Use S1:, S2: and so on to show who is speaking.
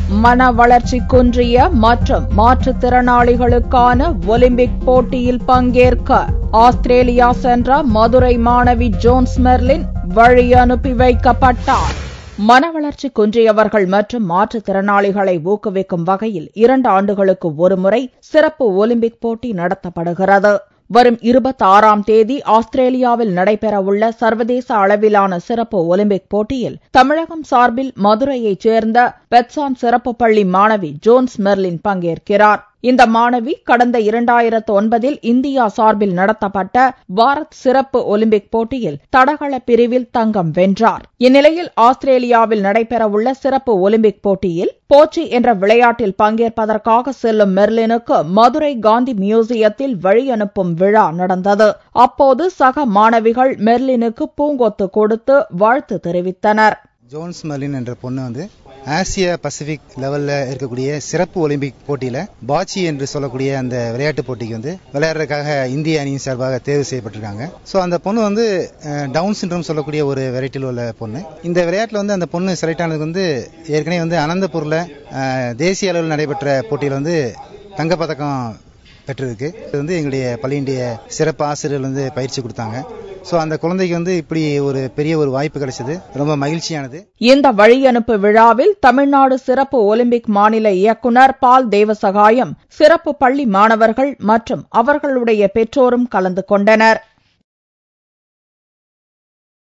S1: மன வளர்ச்சி குன்றிய மற்றும் மாற்றுத்திறனாளிகளுக்கான ஒலிம்பிக் போட்டியில் பங்கேற்க ஆஸ்திரேலியா சென்ற மதுரை மாணவி ஜோன்ஸ் மெர்லின் வழி அனுப்பி வைக்கப்பட்டார் மனவளர்ச்சி குன்றியவர்கள் மற்றும் மாற்றுத்திறனாளிகளை ஊக்குவிக்கும் வகையில் இரண்டு ஆண்டுகளுக்கு ஒருமுறை சிறப்பு ஒலிம்பிக் போட்டி நடத்தப்படுகிறது வரும் இருபத்தாறாம் தேதி ஆஸ்திரேலியாவில் நடைபெறவுள்ள சர்வதேச அளவிலான சிறப்பு ஒலிம்பிக் போட்டியில் தமிழகம் சார்பில் மதுரையைச் சேர்ந்த பெட்சான் சிறப்பு பள்ளி மாணவி ஜோன்ஸ் மெர்லின் பங்கேற்கிறார் இந்த மாணவி கடந்த இரண்டாயிரத்து ஒன்பதில் இந்தியா சார்பில் நடத்தப்பட்ட பாரத் சிறப்பு ஒலிம்பிக் போட்டியில் தடகள பிரிவில் தங்கம் வென்றார் இந்நிலையில் ஆஸ்திரேலியாவில் நடைபெறவுள்ள சிறப்பு ஒலிம்பிக் போட்டியில் போச்சி என்ற விளையாட்டில் பங்கேற்பதற்காக செல்லும் மெர்லினுக்கு மதுரை காந்தி மியூசியத்தில் வழி அனுப்பும் விழா நடந்தது அப்போது சக மாணவிகள் மெர்லினுக்கு பூங்கொத்து கொடுத்து வாழ்த்து தெரிவித்தனர்
S2: ஜோன்ஸ் மர்லின் என்ற பொண்ணு வந்து ஆசியா பசிபிக் லெவல்ல இருக்கக்கூடிய சிறப்பு ஒலிம்பிக் போட்டியில பாச்சி என்று சொல்லக்கூடிய அந்த விளையாட்டு போட்டிக்கு வந்து விளையாடுறதுக்காக இந்திய அணியின் சார்பாக தேர்வு செய்யப்பட்டிருக்காங்க ஸோ அந்த பொண்ணு வந்து டவுன் சிண்ட்ரோம் சொல்லக்கூடிய ஒரு வெரைட்டியில் உள்ள பொண்ணு இந்த விளையாட்டில் வந்து அந்த பொண்ணு செலக்ட் ஆனதுக்கு வந்து ஏற்கனவே வந்து அனந்தபூர்ல அஹ், தேசிய அளவில் நடைபெற்ற போட்டியில் வந்து தங்கப்பதக்கம் பெற்றிருக்கு இது வந்து எங்களுடைய பள்ளியினுடைய சிறப்பு ஆசிரியர்கள் வந்து பயிற்சி கொடுத்தாங்க ஸோ அந்த குழந்தைக்கு வந்து இப்படி ஒரு பெரிய ஒரு வாய்ப்பு கிடைச்சது ரொம்ப மகிழ்ச்சியானது
S1: இந்த வழியனுப்பு விழாவில் தமிழ்நாடு சிறப்பு ஒலிம்பிக் மாநில இயக்குனர் பால் தேவசகாயம் சிறப்பு பள்ளி மாணவர்கள் மற்றும் அவர்களுடைய பெற்றோரும் கலந்து கொண்டனர்